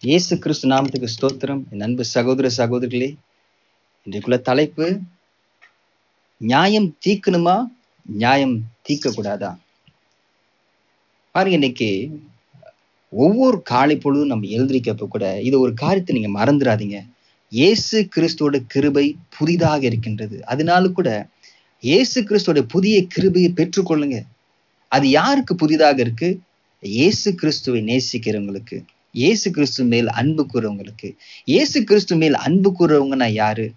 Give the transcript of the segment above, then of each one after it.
இயேசு கிறிஸ்து நாமத்துக்கு ஸ்தோத்திரம் என் அன்பு சகோதர சகோதரிகளே இன்றைக்குள்ள தலைப்பு நியாயம் தீக்கணுமா நியாயம் தீர்க்க கூடாதா பாருங்க இன்னைக்கு ஒவ்வொரு காலை பொழுதும் நம்ம எழுந்திரிக்கப்ப கூட இது ஒரு காரியத்தை நீங்க மறந்துடாதீங்க இயேசு கிறிஸ்துவோட கிருபை புதிதாக இருக்கின்றது அதனால கூட இயேசு கிறிஸ்துவோட புதிய கிருபையை பெற்றுக்கொள்ளுங்க அது யாருக்கு புதிதாக இருக்கு இயேசு கிறிஸ்துவை நேசிக்கிறவங்களுக்கு இயேசு கிறிஸ்து மேல் அன்பு கூறவங்களுக்கு இயேசு கிறிஸ்து மேல் அன்பு கூறவங்கன்னா யாரு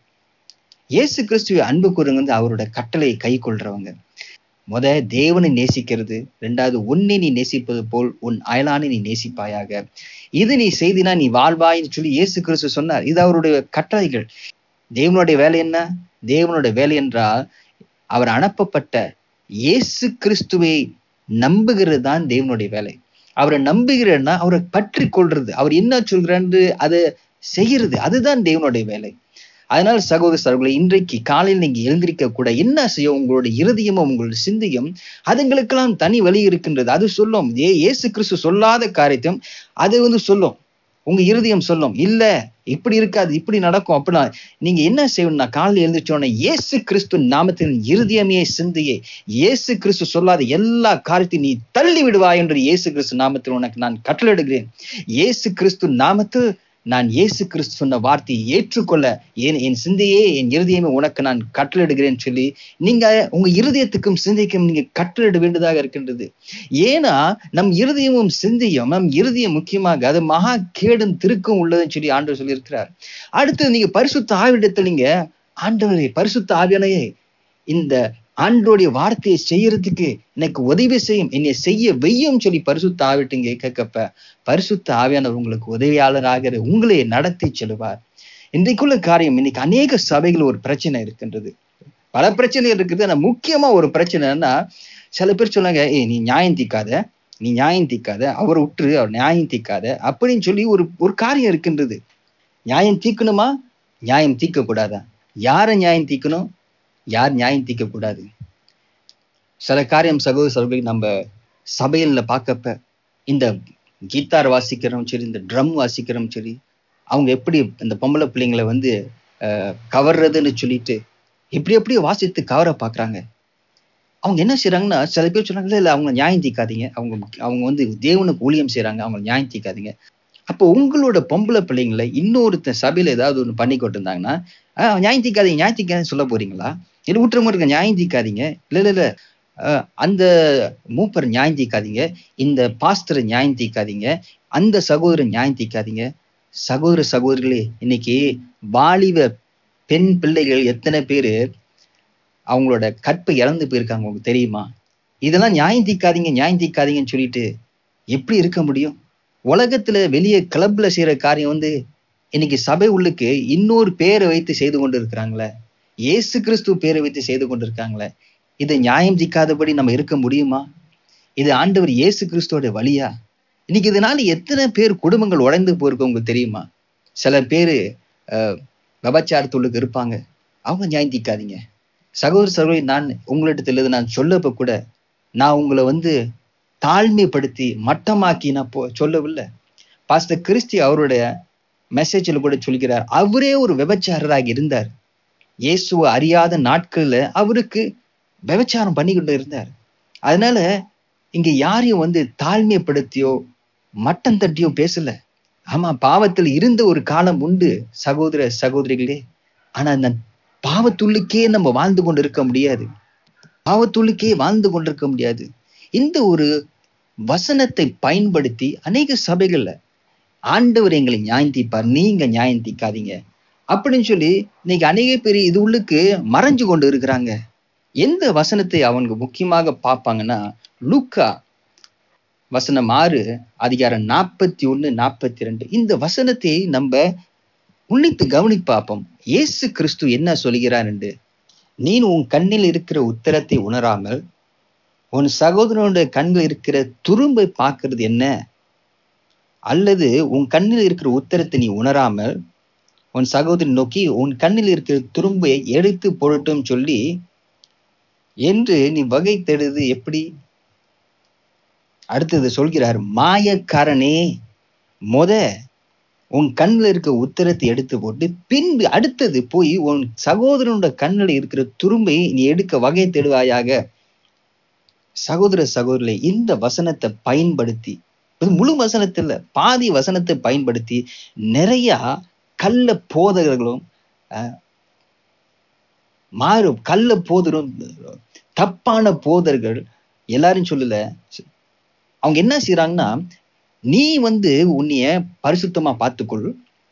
இயேசு கிறிஸ்துவை அன்பு கூறவங்க வந்து அவரோட கட்டளையை கை கொள்றவங்க முத தேவனை நேசிக்கிறது ரெண்டாவது உன்னை நீ நேசிப்பது போல் உன் அயலானை நீ நேசிப்பாயாக இது நீ செய்தினா நீ வாழ்வாயின்னு சொல்லி இயேசு கிறிஸ்து சொன்னார் இது அவருடைய கட்டளைகள் தேவனுடைய வேலை என்ன தேவனுடைய வேலை என்றால் அவர் அனுப்பப்பட்ட இயேசு கிறிஸ்துவை நம்புகிறது தான் தேவனுடைய வேலை அவரை நம்புகிறன்னா அவரை பற்றி கொள்றது அவர் என்ன சொல்கிறான்னு அதை செய்யறது அதுதான் தேவனுடைய வேலை அதனால் சகோதர சகோதரி இன்றைக்கு காலையில் நீங்க எழுந்திருக்க கூட என்ன செய்யும் உங்களுடைய இருதயமும் உங்களுடைய சிந்தையும் அதுங்களுக்கெல்லாம் தனி வழி இருக்கின்றது அது சொல்லும் ஏ இயேசு கிறிஸ்து சொல்லாத காரியத்தையும் அது வந்து சொல்லும் உங்க இருதயம் சொல்லும் இல்ல இப்படி இருக்காது இப்படி நடக்கும் அப்படின்னா நீங்க என்ன செய்யணும்னா காலையில் எழுந்திரிச்சோடனே இயேசு கிறிஸ்து நாமத்தின் இருதயமே சிந்தையே இயேசு கிறிஸ்து சொல்லாத எல்லா காரியத்தையும் நீ தள்ளி விடுவாய் என்று இயேசு கிறிஸ்து நாமத்தில் உனக்கு நான் கட்டளையிடுகிறேன் இயேசு கிறிஸ்து நாமத்து நான் இயேசு கிறிஸ்து சொன்ன வார்த்தையை ஏற்றுக்கொள்ள ஏன் என் சிந்தையே என் இருதயமே உனக்கு நான் கட்டளையிடுகிறேன்னு சொல்லி நீங்க உங்க இருதயத்துக்கும் சிந்தைக்கும் நீங்க கட்டளையிட வேண்டியதாக இருக்கின்றது ஏன்னா நம் இருதயமும் சிந்தையும் நம் இருதயம் முக்கியமாக அது மகா கேடும் திருக்கும் உள்ளதுன்னு சொல்லி ஆண்டவர் சொல்லியிருக்கிறார் அடுத்து நீங்க பரிசுத்த ஆவிடத்தில் நீங்க ஆண்டவரே பரிசுத்த ஆவியானையே இந்த ஆண்டோடைய வார்த்தையை செய்யறதுக்கு எனக்கு உதவி செய்யும் என்னை செய்ய வெய்யும் சொல்லி பரிசுத்த ஆவிட்டுங்க கேட்கப்ப பரிசுத்த ஆவியானவர் உங்களுக்கு உதவியாளராக உங்களை நடத்தி செல்வார் இன்றைக்குள்ள காரியம் இன்னைக்கு அநேக சபைகள் ஒரு பிரச்சனை இருக்கின்றது பல பிரச்சனை இருக்குது ஆனால் முக்கியமா ஒரு பிரச்சனைன்னா சில பேர் சொன்னாங்க ஏய் நீ நியாயம் தீக்காத நீ நியாயம் தீக்காத அவரை விட்டுரு அவர் நியாயம் தீக்காத அப்படின்னு சொல்லி ஒரு ஒரு காரியம் இருக்கின்றது நியாயம் தீக்கணுமா நியாயம் தீர்க்க கூடாதா யாரை நியாயம் தீக்கணும் யார் நியாயம் தீர்க்க கூடாது சில காரியம் சகோதர சகோதரி நம்ம சபையில பார்க்கப்ப இந்த கீத்தார் வாசிக்கிறோம் சரி இந்த ட்ரம் வாசிக்கிறோம் சரி அவங்க எப்படி இந்த பொம்பளை பிள்ளைங்களை வந்து கவர்றதுன்னு சொல்லிட்டு எப்படி எப்படியோ வாசித்து கவர பார்க்குறாங்க அவங்க என்ன செய்றாங்கன்னா சில பேர் சொல்றாங்க இல்லை இல்லை அவங்க நியாயம் தீக்காதீங்க அவங்க அவங்க வந்து தேவனுக்கு ஊழியம் செய்கிறாங்க அவங்க நியாயம் தீக்காதீங்க அப்போ உங்களோட பொம்பளை பிள்ளைங்களை இன்னொருத்த சபையில் ஏதாவது ஒன்று பண்ணி கொண்டிருந்தாங்கன்னா நியாயம் தீக்காதீங்க நியாயம் தீக்காதீங்கன்னு சொல்ல போறீங்களா இல்லை விட்டுற இருக்க நியாயம் தீக்காதீங்க இல்லை இல்லை இல்லை அந்த மூப்பர் நியாயம் தீக்காதீங்க இந்த பாஸ்டரை நியாயம் தீக்காதீங்க அந்த சகோதரர் நியாயம் தீக்காதீங்க சகோதர சகோதரிகளே இன்னைக்கு வாலிப பெண் பிள்ளைகள் எத்தனை பேர் அவங்களோட கற்பை இழந்து போயிருக்காங்க உங்களுக்கு தெரியுமா இதெல்லாம் நியாயம் தீக்காதீங்க நியாயம் தீக்காதீங்கன்னு சொல்லிட்டு எப்படி இருக்க முடியும் உலகத்துல வெளியே கிளப்ல செய்யற காரியம் வந்து இன்னைக்கு சபை உள்ளுக்கு இன்னொரு பேரை வைத்து செய்து கொண்டு இருக்கிறாங்களே இயேசு கிறிஸ்து பேரை வைத்து செய்து கொண்டு இருக்காங்களே இது நியாயம் தீக்காதபடி நம்ம இருக்க முடியுமா இது ஆண்டவர் இயேசு கிறிஸ்துவோட வழியா இன்னைக்கு இதனால எத்தனை பேர் குடும்பங்கள் உடைந்து போயிருக்கு உங்களுக்கு தெரியுமா சில பேர் விபச்சாரத்துள்ளுக்கு இருப்பாங்க அவங்க நியாயம் தீக்காதீங்க சகோதர சகோதரி நான் உங்களிடத்துல நான் சொல்லப்ப கூட நான் உங்களை வந்து தாழ்மைப்படுத்தி மட்டமாக்கி நான் போ சொல்லவில்லை பாஸ்டர் கிறிஸ்டி அவருடைய மெசேஜில் கூட சொல்கிறார் அவரே ஒரு விபச்சாரராக இருந்தார் இயேசுவை அறியாத நாட்கள்ல அவருக்கு விபச்சாரம் பண்ணி கொண்டு இருந்தார் அதனால இங்க யாரையும் வந்து தாழ்மைப்படுத்தியோ மட்டம் தட்டியோ பேசல ஆமா பாவத்தில் இருந்த ஒரு காலம் உண்டு சகோதர சகோதரிகளே ஆனா அந்த பாவத்துள்ளுக்கே நம்ம வாழ்ந்து கொண்டு இருக்க முடியாது பாவத்துள்ளுக்கே வாழ்ந்து கொண்டிருக்க முடியாது இந்த ஒரு வசனத்தை பயன்படுத்தி அநேக சபைகள்ல ஆண்டவர் எங்களை நியாயம் தீப்பார் நீங்க நியாயம் தீக்காதீங்க அப்படின்னு சொல்லி இன்னைக்கு அநேக பேர் இது உள்ளுக்கு மறைஞ்சு கொண்டு இருக்கிறாங்க எந்த வசனத்தை அவங்க முக்கியமாக பார்ப்பாங்கன்னா லூக்கா வசனம் ஆறு அதிகாரம் நாற்பத்தி ஒன்று நாற்பத்தி ரெண்டு இந்த வசனத்தை நம்ம உன்னித்து கவனி பார்ப்போம் இயேசு கிறிஸ்து என்ன சொல்கிறார் என்று நீ உன் கண்ணில் இருக்கிற உத்தரத்தை உணராமல் உன் சகோதரனுடைய கண்ணில் இருக்கிற துரும்பை பார்க்கறது என்ன அல்லது உன் கண்ணில் இருக்கிற உத்தரத்தை நீ உணராமல் உன் சகோதரி நோக்கி உன் கண்ணில் இருக்கிற துரும்பை எடுத்து போடட்டும் சொல்லி என்று நீ வகை தேடுது எப்படி அடுத்தது சொல்கிறார் மாயக்காரனே முத உன் கண்ணில் இருக்க உத்தரத்தை எடுத்து போட்டு பின்பு அடுத்தது போய் உன் சகோதரனோட கண்ணில் இருக்கிற துரும்பை நீ எடுக்க வகை தேடுவாயாக சகோதர சகோதரிகளை இந்த வசனத்தை பயன்படுத்தி இது முழு வசனத்தில் பாதி வசனத்தை பயன்படுத்தி நிறைய கள்ள போதகர்களும் அஹ், மாறு கள்ள போதரும் தப்பான போதர்கள் எல்லாரும் சொல்லல அவங்க என்ன செய்றாங்கன்னா நீ வந்து உன்னைய பரிசுத்தமா பார்த்துக்கொள்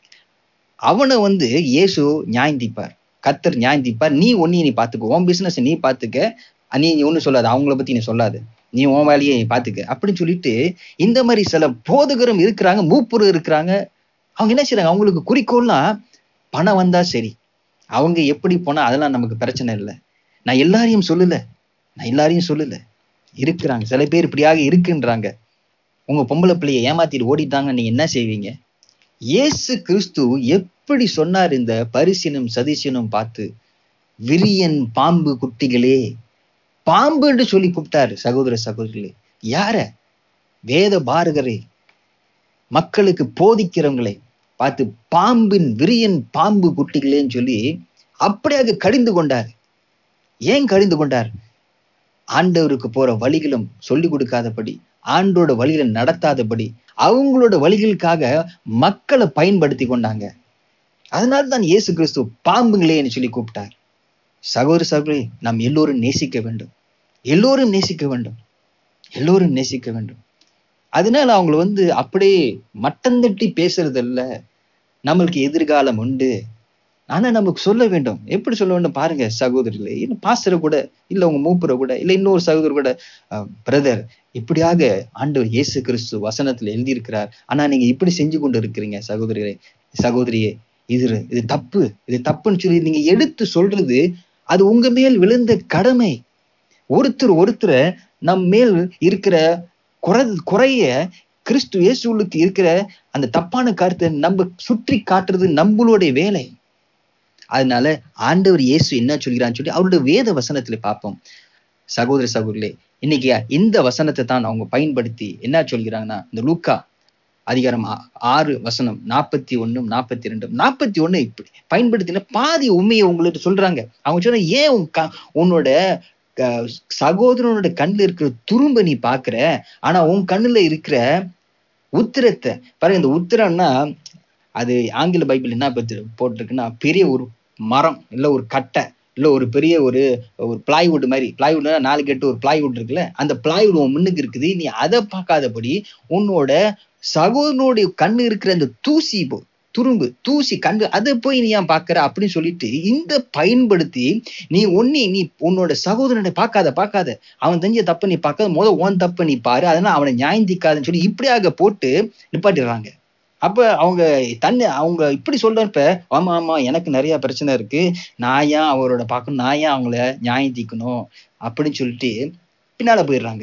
அவனை வந்து இயேசு நியாயந்திப்பார் கத்தர் நியாயந்திப்பார் நீ ஒன்னைய நீ பார்த்துக்கோ உன் பிசினஸ் நீ பார்த்துக்க அஹ் நீ ஒன்றும் சொல்லாத அவங்கள பத்தி நீ சொல்லாத நீ உன் வேலையை நீ பார்த்துக்க அப்படின்னு சொல்லிட்டு இந்த மாதிரி சில போதகரும் இருக்கிறாங்க மூப்புரும் இருக்கிறாங்க அவங்க என்ன செய்றாங்க அவங்களுக்கு குறிக்கோள்னா பணம் வந்தா சரி அவங்க எப்படி போனா அதெல்லாம் நமக்கு பிரச்சனை இல்லை நான் எல்லாரையும் சொல்லல நான் எல்லாரையும் சொல்லல இருக்கிறாங்க சில பேர் இப்படியாக இருக்குன்றாங்க உங்க பொம்பளை பிள்ளைய ஏமாத்திட்டு ஓடிட்டாங்க நீங்க என்ன செய்வீங்க இயேசு கிறிஸ்து எப்படி சொன்னார் இந்த பரிசினும் சதிசினும் பார்த்து விரியன் பாம்பு குட்டிகளே பாம்புன்னு சொல்லி கூப்பிட்டாரு சகோதர சகோதரிகளே யார வேத பாரகரே மக்களுக்கு போதிக்கிறவங்களே பார்த்து பாம்பின் விரியன் பாம்பு குட்டிகளேன்னு சொல்லி அப்படியாக கடிந்து கொண்டார் ஏன் கடிந்து கொண்டார் ஆண்டவருக்கு போற வழிகளும் சொல்லி கொடுக்காதபடி ஆண்டோட வழிகளை நடத்தாதபடி அவங்களோட வழிகளுக்காக மக்களை பயன்படுத்தி கொண்டாங்க அதனால தான் இயேசு கிறிஸ்து பாம்புங்களேன்னு சொல்லி கூப்பிட்டார் சகோதர சகோதரி நாம் எல்லோரும் நேசிக்க வேண்டும் எல்லோரும் நேசிக்க வேண்டும் எல்லோரும் நேசிக்க வேண்டும் அதனால அவங்கள வந்து அப்படியே மட்டம் தட்டி பேசுறது இல்ல நம்மளுக்கு எதிர்காலம் உண்டு ஆனா நமக்கு சொல்ல வேண்டும் எப்படி சொல்ல வேண்டும் பாருங்க சகோதரிகளே இன்னும் பாஸ்டரை கூட இல்ல உங்க மூப்பரை கூட இல்ல இன்னொரு சகோதரர் கூட பிரதர் இப்படியாக ஆண்டவர் இயேசு கிறிஸ்து வசனத்துல எழுதியிருக்கிறார் ஆனா நீங்க இப்படி செஞ்சு கொண்டு இருக்கிறீங்க சகோதரிகளே சகோதரியே இது இது தப்பு இது தப்புன்னு சொல்லி நீங்க எடுத்து சொல்றது அது உங்க மேல் விழுந்த கடமை ஒருத்தர் ஒருத்தரை நம் மேல் இருக்கிற குறை குறைய கிறிஸ்து இயேசுவுக்கு இருக்கிற அந்த தப்பான கருத்தை நம்ம சுற்றி காட்டுறது நம்மளுடைய வேலை அதனால ஆண்டவர் இயேசு என்ன சொல்கிறான்னு சொல்லி அவருடைய வேத வசனத்துல பார்ப்போம் சகோதர சகோதரிகளே இன்னைக்கு இந்த வசனத்தை தான் அவங்க பயன்படுத்தி என்ன சொல்கிறாங்கன்னா இந்த லூக்கா அதிகாரம் ஆ- ஆறு வசனம் நாற்பத்தி ஒண்ணும் நாற்பத்தி ரெண்டும் நாற்பத்தி ஒண்ணு இப்படி பயன்படுத்தின பாதி உண்மையை உங்கள்ட்ட சொல்றாங்க அவங்க சொன்ன ஏன் உன் க- உன்னோட க- சகோதரனோட கண்ணுல இருக்கிற துரும்ப நீ பாக்குற ஆனா உன் கண்ணுல இருக்கிற உத்திரத்தை பாருங்க இந்த உத்திரம்னா அது ஆங்கில பைபிள் என்ன பத்தி போட்டிருக்குன்னா பெரிய ஒரு மரம் இல்ல ஒரு கட்டை இல்ல ஒரு பெரிய ஒரு ஒரு பிளாய்வுட் மாதிரி பிளாய்வுட்னா நாலு கெட்டு ஒரு பிளாய்வுட் இருக்குல்ல அந்த பிளாய்வுட் உன் முன்னுக்கு இருக்குது நீ அதை பார்க்காதபடி உன்னோட சகோதரனுடைய கண்ணு இருக்கிற அந்த தூசி போ துரும்பு தூசி கண்டு அதை போய் நீ ஏன் பார்க்கற அப்படின்னு சொல்லிட்டு இந்த பயன்படுத்தி நீ ஒன்னி நீ உன்னோட சகோதரனை பார்க்காத பார்க்காத அவன் செஞ்ச தப்பை நீ பார்க்காத முத உன் தப்பை நீ பாரு அதனால அவனை நியாயந்திக்காதுன்னு சொல்லி இப்படியாக போட்டு நிப்பாட்டிடுறாங்க அப்ப அவங்க தன்னை அவங்க இப்படி சொல்றப்ப ஆமா ஆமா எனக்கு நிறைய பிரச்சனை இருக்கு நான் ஏன் அவரோட பார்க்கணும் நான் ஏன் அவங்கள நியாயந்திக்கணும் அப்படின்னு சொல்லிட்டு பின்னால போயிடுறாங்க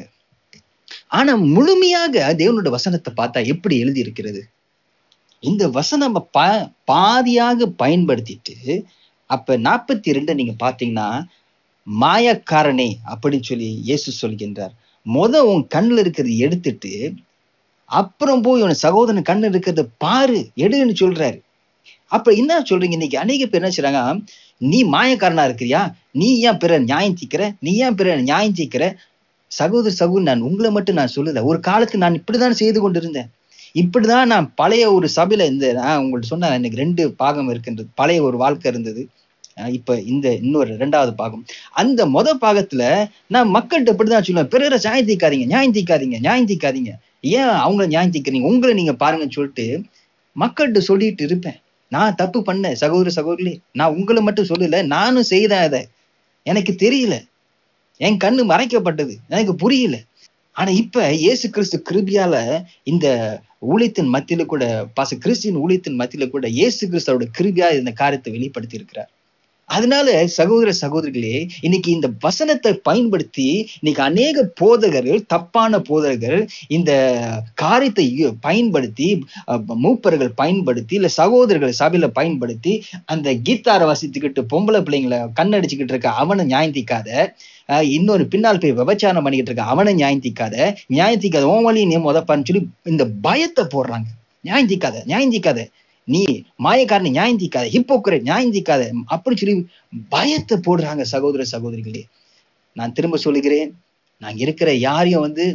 ஆனா முழுமையாக தேவனோட வசனத்தை பார்த்தா எப்படி எழுதி இருக்கிறது இந்த வசனம் பா பாதியாக பயன்படுத்திட்டு அப்ப நாற்பத்தி ரெண்டு நீங்க பாத்தீங்கன்னா மாயக்காரனே அப்படின்னு சொல்லி இயேசு சொல்கின்றார் முத உன் கண்ணுல இருக்கிறது எடுத்துட்டு அப்புறம் போய் உன் சகோதரன் கண்ணு இருக்கிறத பாரு எடுன்னு சொல்றாரு அப்ப என்ன சொல்றீங்க இன்னைக்கு அநேக பேர் என்ன செய்றாங்க நீ மாயக்காரனா இருக்கிறியா நீ ஏன் பிற நியாயம் தீக்கிற நீ ஏன் பிற நியாயம் தீக்கிற சகோதர சகோதரி நான் உங்களை மட்டும் நான் சொல்லல ஒரு காலத்துல நான் இப்படிதான் செய்து கொண்டிருந்தேன் இப்படிதான் நான் பழைய ஒரு சபையில இந்த நான் உங்கள்ட்ட சொன்னேன் எனக்கு ரெண்டு பாகம் இருக்கின்றது பழைய ஒரு வாழ்க்கை இருந்தது அஹ் இப்ப இந்த இன்னொரு ரெண்டாவது பாகம் அந்த மொத பாகத்துல நான் மக்கள்கிட்ட இப்படிதான் சொல்லுவேன் பிறரை நியாயம் தீக்காதீங்க நியாயம் தீக்காதீங்க நியாயம் தீக்காதீங்க ஏன் அவங்கள நியாயம் தீக்கிறீங்க உங்களை நீங்க பாருங்கன்னு சொல்லிட்டு மக்கள்கிட்ட சொல்லிட்டு இருப்பேன் நான் தப்பு பண்ணேன் சகோதர சகோதரி நான் உங்களை மட்டும் சொல்லல நானும் செய்தேன் அதை எனக்கு தெரியல என் கண்ணு மறைக்கப்பட்டது எனக்கு புரியல ஆனா இப்ப இயேசு கிறிஸ்து கிருபியால இந்த ஊழியத்தின் மத்தியில கூட பாச கிறிஸ்தின் ஊழியத்தின் மத்தியில கூட இயேசு கிறிஸ்துவோட கிருபியா இந்த காரியத்தை வெளிப்படுத்தி இருக்கிறார் அதனால சகோதர சகோதரிகளே இன்னைக்கு இந்த வசனத்தை பயன்படுத்தி இன்னைக்கு அநேக போதகர்கள் தப்பான போதகர்கள் இந்த காரியத்தை யு- பயன்படுத்தி அஹ், மூப்பர்கள் பயன்படுத்தி இல்ல சகோதரர்கள் சபையில பயன்படுத்தி அந்த கீத்தார வாசித்துக்கிட்டு பொம்பளை பிள்ளைங்களை கண்ணடிச்சுக்கிட்டு இருக்க அவனை நியாயந்திக்காத அஹ், இன்னொரு பின்னால் போய் விபச்சாரம் பண்ணிக்கிட்டு இருக்க அவனை நியாயந்திக்காத நியாயந்திக்காத ஓன் வழி நீ முதப்பான்னு சொல்லி இந்த பயத்தை போடுறாங்க நியாயந்திக்காத நியாயந்திக்காத நீ மாயக்காரனை நியாயம் தீக்காத ஹிப்போக்கிற நியாயம் தீக்காத அப்படின்னு சொல்லி பயத்தை போடுறாங்க சகோதர சகோதரிகளே நான் திரும்ப சொல்லுகிறேன் நான் இருக்கிற யாரையும் வந்து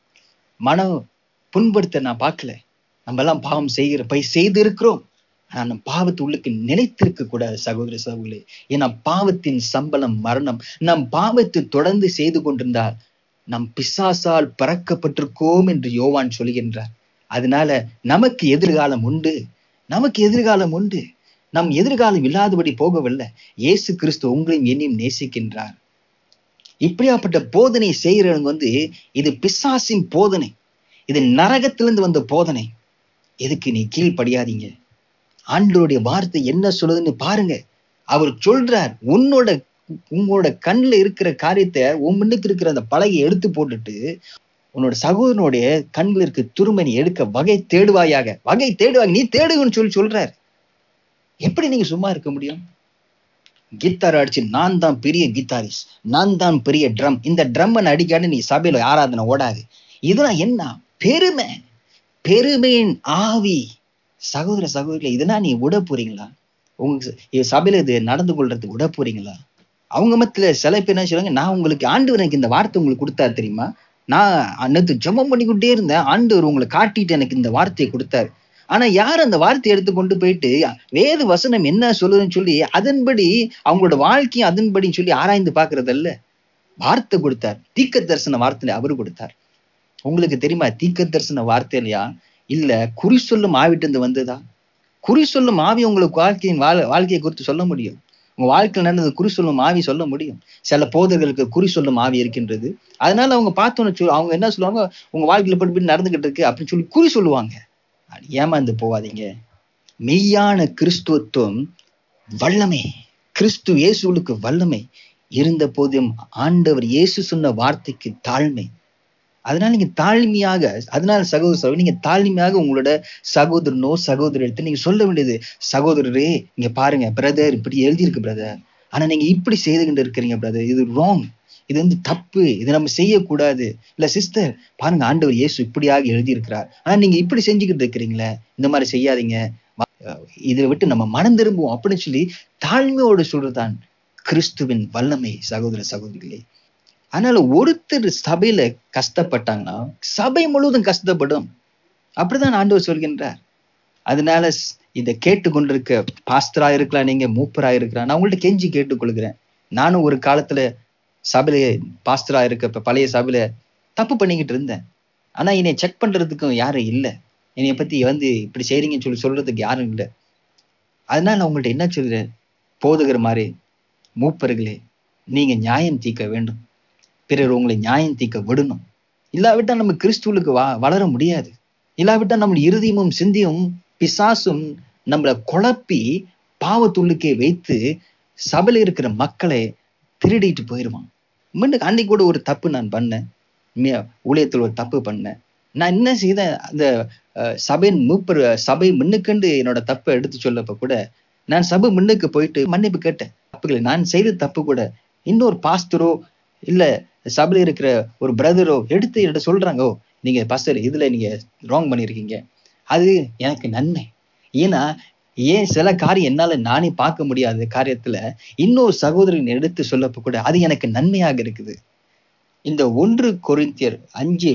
மனம் புண்படுத்த நான் பார்க்கல நம்ம எல்லாம் பாவம் செய்கிற பை செய்திருக்கிறோம் ஆனா நம் பாவத்து உள்ளுக்கு நிலைத்திருக்க கூடாது சகோதர சகோதரி ஏன்னா பாவத்தின் சம்பளம் மரணம் நம் பாவத்தை தொடர்ந்து செய்து கொண்டிருந்தால் நம் பிசாசால் பறக்கப்பட்டிருக்கோம் என்று யோவான் சொல்கின்றார் அதனால நமக்கு எதிர்காலம் உண்டு நமக்கு எதிர்காலம் உண்டு நம் எதிர்காலம் இல்லாதபடி போகவில்லை இயேசு கிறிஸ்து உங்களையும் என்னையும் நேசிக்கின்றார் இப்படியாப்பட்ட போதனை செய்கிறவங்க வந்து இது பிசாசின் போதனை இது நரகத்திலிருந்து வந்த போதனை எதுக்கு நீ கீழ்ப்படியாதீங்க ஆண்டவருடைய வார்த்தை என்ன சொல்லுதுன்னு பாருங்க அவர் சொல்றார் உன்னோட உங்களோட கண்ணில் இருக்கிற காரியத்தை உன் முன்னுக்கு இருக்கிற அந்த பலகையை எடுத்து போட்டுட்டு உன்னோட சகோதரனுடைய கண்ணில் இருக்க துருமை நீ எடுக்க வகை தேடுவாயாக வகை தேடுவாங்க நீ தேடுங்கன்னு சொல்லி சொல்றார் எப்படி நீங்க சும்மா இருக்க முடியும் கித்தார் அடிச்சு நான் தான் பெரிய கித்தாரிஸ் நான் தான் பெரிய ட்ரம் இந்த ட்ரம்மை அடிக்காடு நீ சபையில ஆராதனை ஓடாது இதெல்லாம் என்ன பெருமை பெருமையின் ஆவி சகோதர சகோதரிகளை இதெல்லாம் நீ விட போறீங்களா உங்க ச- சபையில இது நடந்து கொள்றதுக்கு விட போறீங்களா அவங்க மத்தியில சில பேர் என்ன சொல்லுவாங்க நான் உங்களுக்கு ஆண்டவர் எனக்கு இந்த வார்த்தை உங்களுக்கு கொடுத்தாரு தெரியுமா நான் அன்னத்து ஜெபம் பண்ணிக்கிட்டே இருந்தேன் ஆண்டவர் உங்களை காட்டிட்டு எனக்கு இந்த வார்த்தையை கொடுத்தாரு ஆனா யார் அந்த வார்த்தையை எடுத்து கொண்டு போயிட்டு வேத வசனம் என்ன சொல்லுதுன்னு சொல்லி அதன்படி அவங்களோட வாழ்க்கையும் அதன்படின்னு சொல்லி ஆராய்ந்து பார்க்கறதல்ல வார்த்தை கொடுத்தார் தீக்க தரிசன வார்த்தையில அவர் கொடுத்தார் உங்களுக்கு தெரியுமா தீக்க தரிசன வார்த்தையிலையா இல்ல குறி சொல்லும் ஆவிட்டு இருந்து வந்ததா குறி சொல்லும் ஆவி உங்களுக்கு வாழ்க்கையின் வாழ் வாழ்க்கையை குறித்து சொல்ல முடியும் உங்க வாழ்க்கையில் நடந்தது குறி சொல்லும் ஆவி சொல்ல முடியும் சில போதர்களுக்கு குறி சொல்லும் ஆவி இருக்கின்றது அதனால அவங்க பார்த்தோன்னு சொல்லி அவங்க என்ன சொல்லுவாங்க உங்க வாழ்க்கையில பட்டு இப்படி நடந்துகிட்டு இருக்கு அப்படின்னு சொல்லி குறி சொல்லுவாங்க அது ஏமாந்து போவாதீங்க மெய்யான கிறிஸ்துவத்துவம் வல்லமை கிறிஸ்து இயேசுவுக்கு வல்லமை இருந்த போதும் ஆண்டவர் இயேசு சொன்ன வார்த்தைக்கு தாழ்மை அதனால நீங்க தாழ்மையாக அதனால சகோதர சகோதரி நீங்க தாழ்மையாக உங்களோட சகோதரனோ சகோதரி எடுத்து நீங்க சொல்ல வேண்டியது சகோதரரே இங்க பாருங்க பிரதர் இப்படி எழுதியிருக்கு பிரதர் ஆனா நீங்க இப்படி செய்துகிட்டு இருக்கிறீங்க பிரதர் இது ராங் இது வந்து தப்பு இது நம்ம செய்யக்கூடாது இல்ல சிஸ்டர் பாருங்க ஆண்டவர் இயேசு இப்படியாக எழுதியிருக்கிறார் ஆனா நீங்க இப்படி செஞ்சுக்கிட்டு இருக்கிறீங்களே இந்த மாதிரி செய்யாதீங்க வ- இதை விட்டு நம்ம மனம் திரும்புவோம் அப்படின்னு சொல்லி தாழ்மையோடு சொல்றதுதான் கிறிஸ்துவின் வல்லமை சகோதர சகோதரிகளே அதனால ஒருத்தர் சபையில கஷ்டப்பட்டாங்கன்னா சபை முழுவதும் கஷ்டப்படும் அப்படிதான் ஆண்டவர் சொல்கின்றார் அதனால ஸ்- இதை கேட்டுக்கொண்டிருக்க பாஸ்டரா இருக்கலாம் நீங்க மூப்பரா இருக்கலாம் நான் உங்கள்ட்ட கெஞ்சி கேட்டுக்கொள்கிறேன் நானும் ஒரு காலத்துல சபையில பாஸ்டரா இருக்க இப்ப பழைய சபையில தப்பு பண்ணிக்கிட்டு இருந்தேன் ஆனா என்னை செக் பண்றதுக்கும் யாரும் இல்லை என்னைய பத்தி வந்து இப்படி செய்றீங்கன்னு சொல்லி சொல்றதுக்கு யாரும் இல்லை அதனால நான் உங்கள்ட்ட என்ன சொல்றேன் போதுகிற மாதிரி மூப்பர்களே நீங்க நியாயம் தீர்க்க வேண்டும் பிறர் உங்களை நியாயம் தீர்க்க விடணும் இல்லாவிட்டா நம்ம கிறிஸ்துவுக்கு வா வளர முடியாது இல்லாவிட்டா நம்ம இருதயமும் சிந்தியும் பிசாசும் நம்மளை குழப்பி பாவத்துள்ளுக்கே வைத்து சபையில இருக்கிற மக்களை திருடிட்டு போயிடுவான் முன்னுக்கு அன்னைக்கு கூட ஒரு தப்பு நான் பண்ணேன் உண்மையா, ஊழியத்துல ஒரு தப்பு பண்ணேன் நான் என்ன செய்தேன் அந்த அஹ், சபையின் மூப்பர் சபை முன்னுக்கண்டு என்னோட தப்பை எடுத்து சொல்லப்ப கூட நான் சபை முன்னுக்கு போயிட்டு மன்னிப்பு கேட்டேன் தப்புகளை நான் செய்த தப்பு கூட இன்னொரு பாஸ்டரோ இல்ல சபையில இருக்கிற ஒரு பிரதரோ எடுத்து என்கிட்ட சொல்றாங்க ஓ நீங்க பாஸ்டர் இதுல நீங்க ராங் பண்ணியிருக்கீங்க அது எனக்கு நன்மை ஏன்னா ஏன் சில காரியம் என்னால நானே பார்க்க முடியாத காரியத்துல இன்னொரு சகோதரன் எடுத்து சொல்லப்ப கூட அது எனக்கு நன்மையாக இருக்குது இந்த ஒன்று கொரிந்தியர் அஞ்சு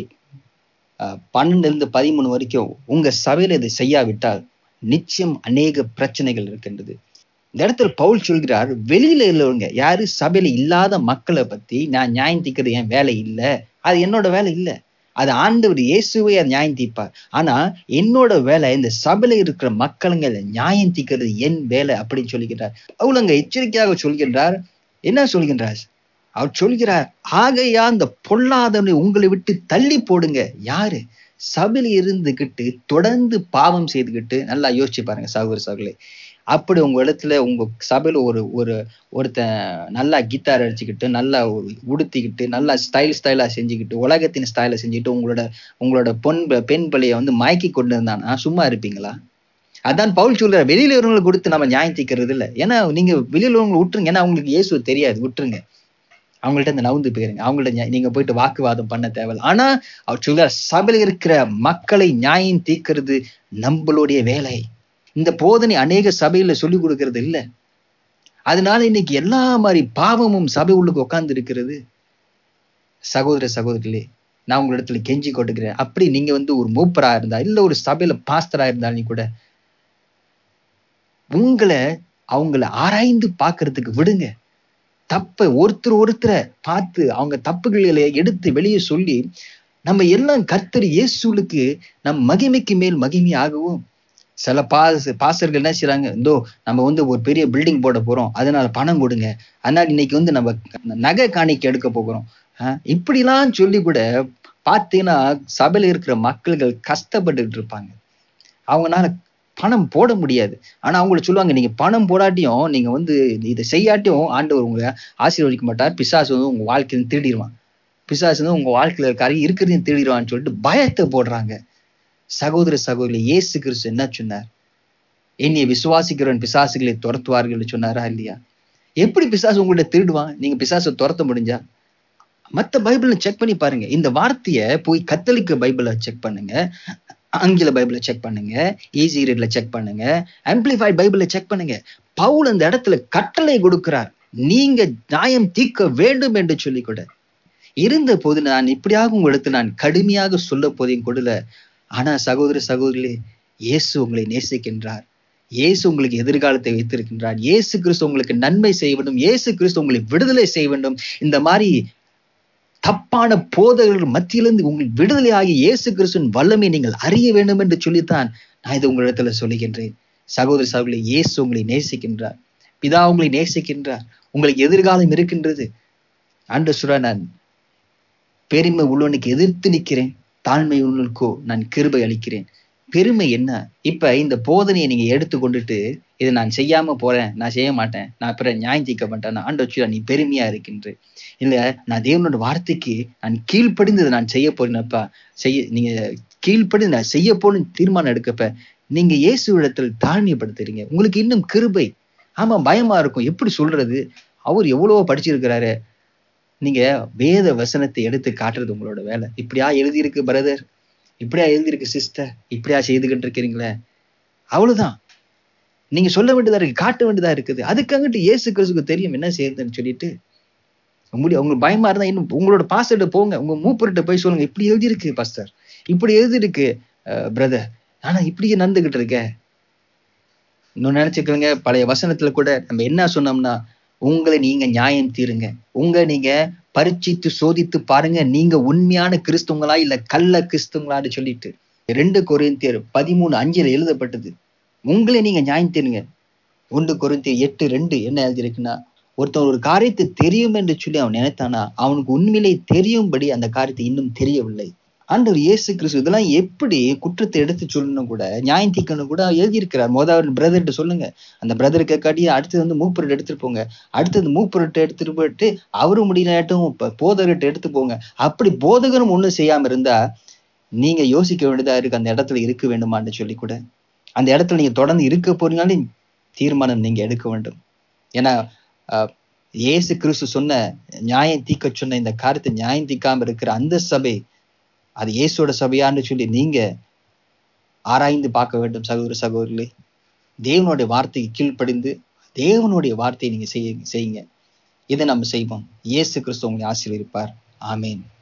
அஹ், பன்னெண்டுல இருந்து பதிமூணு வரைக்கும் உங்க சபையில இதை செய்யாவிட்டால் நிச்சயம் அநேக பிரச்சனைகள் இருக்கின்றது இந்த இடத்துல பவுல் சொல்கிறார் வெளியில உள்ளவங்க யாரு சபையில இல்லாத மக்களை பத்தி நான் நியாயம் தீர்க்கிறது என் வேலை இல்லை அது என்னோட வேலை இல்லை அது ஆண்டவர் இயேசுவே அதை நியாயம் தீர்ப்பார் ஆனா என்னோட வேலை இந்த சபையில இருக்கிற மக்களுங்களை நியாயம் தீர்க்கிறது என் வேலை அப்படின்னு சொல்லுகிறார் பவுல் அங்க எச்சரிக்கையாக சொல்கின்றார் என்ன சொல்கின்றார் அவர் சொல்கிறார் ஆகையா அந்த பொல்லாதவனை உங்களை விட்டு தள்ளி போடுங்க யாரு சபையில இருந்துகிட்டு தொடர்ந்து பாவம் செய்துகிட்டு நல்லா யோசிச்சு பாருங்க சகோதர சகோதரி அப்படி உங்க இடத்துல உங்க சபையில ஒரு ஒரு ஒருத்தன் நல்லா கிட்டார் அடிச்சுக்கிட்டு நல்லா ஒரு உடுத்திக்கிட்டு நல்லா ஸ்டைல் ஸ்டைலா செஞ்சுக்கிட்டு உலகத்தின் ஸ்டைல செஞ்சுக்கிட்டு உங்களோட உங்களோட பொன் பெண் பிள்ளைய வந்து மயக்கி கொண்டு இருந்தானா சும்மா இருப்பீங்களா அதான் பவுல் சொல்ற வெளியில இருக்கிறவங்களுக்கு கொடுத்து நம்ம நியாயம் தீர்க்கிறது இல்லை ஏன்னா நீங்க வெளியில உள்ளவங்களை விட்டுருங்க ஏன்னா அவங்களுக்கு இயேசு தெரியாது விட்டுருங்க அவங்கள்ட்ட இந்த நவுந்து போயிருங்க அவங்கள்ட்ட நியா- நீங்க போயிட்டு வாக்குவாதம் பண்ண தேவையில்ல ஆனா அவர் சொல்றார் சபையில இருக்கிற மக்களை நியாயம் தீர்க்கிறது நம்மளுடைய வேலை இந்த போதனை அநேக சபையில சொல்லி கொடுக்கறது இல்லை அதனால இன்னைக்கு எல்லா மாதிரி பாவமும் சபை உள்ளுக்கு உட்கார்ந்து இருக்கிறது சகோதர சகோதரிகளே நான் உங்களிடத்துல கெஞ்சி கொட்டுக்கிறேன் அப்படி நீங்க வந்து ஒரு மூப்பரா இருந்தா இல்ல ஒரு சபையில பாஸ்டரா இருந்தாலும் கூட உங்களை அவங்கள ஆராய்ந்து பார்க்கறதுக்கு விடுங்க தப்ப ஒருத்தர் ஒருத்தரை பார்த்து அவங்க தப்புகளை எடுத்து வெளியே சொல்லி நம்ம எல்லாம் கர்த்தர் இயேசுலுக்கு நம் மகிமைக்கு மேல் மகிமையாகவும் சில பாஸ் பாசர்கள் என்ன செய்றாங்க இந்தோ நம்ம வந்து ஒரு பெரிய பில்டிங் போட போறோம் அதனால பணம் கொடுங்க அதனால இன்னைக்கு வந்து நம்ம நகை காணிக்கை எடுக்க போகிறோம் ஆஹ் இப்படிலாம் சொல்லி கூட பார்த்தீங்கன்னா சபையில இருக்கிற மக்கள்கள் கஷ்டப்பட்டுட்டு இருப்பாங்க அவங்கனால பணம் போட முடியாது ஆனா அவங்கள சொல்லுவாங்க நீங்க பணம் போடாட்டியும் நீங்க வந்து இதை செய்யாட்டியும் ஆண்டவர் உங்களை ஆசீர்வதிக்க மாட்டார் பிசாசு வந்து உங்க வாழ்க்கையில திருடிடுவான் பிசாசு வந்து உங்க வாழ்க்கையில இருக்காரு இருக்கிறதையும் திருடிடுவான்னு சொல்லிட்டு பயத்தை போடுறாங்க சகோதர சகோதரி இயேசு கிறிஸ்து என்ன சொன்னார் என்னைய விசுவாசிக்கிறவன் பிசாசுகளை துரத்துவார்கள் சொன்னாரா இல்லையா எப்படி பிசாசு உங்கள்ட்ட திருடுவான் நீங்க பிசாசை துரத்த முடிஞ்சா மத்த பைபிளை செக் பண்ணி பாருங்க இந்த வார்த்தையை போய் கத்தலிக்க பைபிளை செக் பண்ணுங்க ஆங்கில பைபிளை செக் பண்ணுங்க ஈஸி ரீட்ல செக் பண்ணுங்க ஆம்பிளிஃபைட் பைபிளை செக் பண்ணுங்க பவுல் அந்த இடத்துல கட்டளை கொடுக்கிறார் நீங்க நியாயம் தீர்க்க வேண்டும் என்று சொல்லி கூட இருந்த போது நான் இப்படியாக உங்களிடத்தில் நான் கடுமையாக சொல்ல போதையும் கொடுல ஆனா சகோதர சகோதரிகளே இயேசு உங்களை நேசிக்கின்றார் இயேசு உங்களுக்கு எதிர்காலத்தை வைத்திருக்கின்றார் இயேசு கிறிஸ்து உங்களுக்கு நன்மை செய்ய வேண்டும் இயேசு கிறிஸ்து உங்களை விடுதலை செய்ய வேண்டும் இந்த மாதிரி தப்பான போதகர்கள் மத்தியிலிருந்து உங்கள் விடுதலை ஆகி இயேசு கிறிஸ்துவின் வல்லமை நீங்கள் அறிய வேண்டும் என்று சொல்லித்தான் நான் இது உங்களிடத்துல சொல்லுகின்றேன் சகோதர சகோதரி இயேசு உங்களை நேசிக்கின்றார் பிதா உங்களை நேசிக்கின்றார் உங்களுக்கு எதிர்காலம் இருக்கின்றது ஆண்டு சுரா நான் பெருமை உள்ளவனுக்கு எதிர்த்து நிற்கிறேன் தாழ்மை உள்ளனுக்கோ நான் கிருபை அளிக்கிறேன் பெருமை என்ன இப்ப இந்த போதனையை நீங்க எடுத்து கொண்டுட்டு இதை நான் செய்யாம போறேன் நான் செய்ய மாட்டேன் நான் அப்புறம் நியாயம் தீர்க்க மாட்டேன் ஆண்டு வச்சு நீ பெருமையா இருக்கின்ற இல்ல நான் தேவனோட வார்த்தைக்கு நான் கீழ்ப்படிந்து நான் செய்ய போறேனப்பா செய்ய நீங்க கீழ்ப்படி நான் செய்ய போன்னு தீர்மானம் எடுக்கப்ப நீங்க இயேசு இடத்தில் தாழ்மைப்படுத்துறீங்க உங்களுக்கு இன்னும் கிருபை ஆமா பயமா இருக்கும் எப்படி சொல்றது அவர் எவ்வளவோ படிச்சிருக்கிறாரு நீங்க வேத வசனத்தை எடுத்து காட்டுறது உங்களோட வேலை இப்படியா எழுதியிருக்கு பிரதர் இப்படியா எழுதியிருக்கு சிஸ்டர் இப்படியா செய்துகிட்டு இருக்கிறீங்களே அவ்வளவுதான் நீங்க சொல்ல வேண்டியதா இருக்கு காட்ட வேண்டியதா இருக்குது அதுக்காகட்டு இயேசு கிறிஸ்துக்கு தெரியும் என்ன செய்யுதுன்னு சொல்லிட்டு உங்களுக்கு உங்களுக்கு பயமா இருந்தா இன்னும் உங்களோட பாஸ்டர்கிட்ட போங்க உங்க மூப்பர்கிட்ட போய் சொல்லுங்க இப்படி எழுதியிருக்கு பாஸ்டர் இப்படி எழுதியிருக்கு பிரதர் ஆனா இப்படியே நடந்துகிட்டு இருக்க இன்னும் நினைச்சுக்கோங்க பழைய வசனத்துல கூட நம்ம என்ன சொன்னோம்னா உங்களை நீங்க நியாயம் தீருங்க உங்க நீங்க பரிச்சித்து சோதித்து பாருங்க நீங்க உண்மையான கிறிஸ்துவங்களா இல்ல கள்ள கிறிஸ்துவங்களான்னு சொல்லிட்டு ரெண்டு கொரிந்தியர் பதிமூணு அஞ்சுல எழுதப்பட்டது உங்களை நீங்க நியாயம் தீருங்க ஒன்று கொரிந்தியர் எட்டு ரெண்டு என்ன எழுதியிருக்குன்னா ஒருத்தன் ஒரு காரியத்தை தெரியும் என்று சொல்லி அவன் நினைத்தானா அவனுக்கு உண்மையிலே தெரியும்படி அந்த காரியத்தை இன்னும் தெரியவில்லை ஆண்டவர் இயேசு கிறிஸ்து இதெல்லாம் எப்படி குற்றத்தை எடுத்து சொல்லணும் கூட நியாயம் தீக்கணும் கூட எழுதியிருக்கிறார் மோதாவது பிரதர்கிட்ட சொல்லுங்க அந்த பிரதருக்கு காட்டியே அடுத்தது வந்து மூப்பர்கிட்ட எடுத்துட்டு போங்க அடுத்தது மூப்பர்கிட்ட எடுத்துட்டு போயிட்டு அவரு முடியலாட்டும் போதகர்கிட்ட எடுத்து போங்க அப்படி போதகரும் ஒன்றும் செய்யாம இருந்தா நீங்க யோசிக்க வேண்டியதா இருக்கு அந்த இடத்துல இருக்க வேண்டுமான்னு சொல்லி கூட அந்த இடத்துல நீங்க தொடர்ந்து இருக்க போறீங்கனாலே தீர்மானம் நீங்க எடுக்க வேண்டும் ஏன்னா இயேசு கிறிஸ்து சொன்ன நியாயம் தீக்க சொன்ன இந்த காரியத்தை நியாயம் தீக்காம இருக்கிற அந்த சபை அது இயேசோட சபையான்னு சொல்லி நீங்க ஆராய்ந்து பார்க்க வேண்டும் சகோதர சகோதரிகளே தேவனுடைய வார்த்தைக்கு கீழ்ப்படிந்து தேவனுடைய வார்த்தையை நீங்க செய்ய செய்யுங்க இதை நம்ம செய்வோம் இயேசு கிறிஸ்து உங்களை ஆசீர்வதிப்பார் ஆமேன்